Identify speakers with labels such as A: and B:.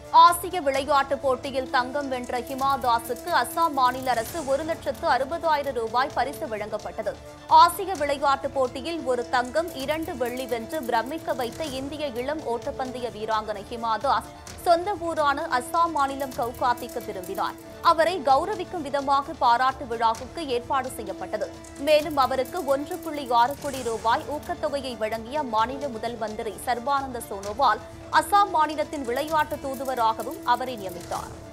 A: ஆசிய விளையாட்டுப் போட்டியில் தங்கம் வென்ற ஹிமா தாஸுக்கு அஸ்ஸாம் மாநில அரசு ஒரு லட்சத்து அறுபதாயிரம் ரூபாய் பரிசு வழங்கப்பட்டது ஆசிய விளையாட்டுப் போட்டியில் ஒரு தங்கம் இரண்டு வெள்ளி வென்று பிரமிக்க வைத்த இந்திய இளம் ஓட்டப்பந்தய வீராங்கனை ஹிமா தாஸ் சொந்த ஊரான அஸ்ஸாம் மாநிலம் கவுகாத்திக்கு திரும்பினார் அவரை கௌரவிக்கும் விதமாக பாராட்டு விழாவுக்கு ஏற்பாடு செய்யப்பட்டது மேலும் அவருக்கு ஒன்று புள்ளி ஆறு கோடி ரூபாய் ஊக்கத்தொகையை வழங்கிய மாநில முதல் மந்திரி சர்பானந்த சோனோவால் அஸ்ஸாம் மாநிலத்தின் விளையாட்டு தூதுவராகவும் அவரை நியமித்தார்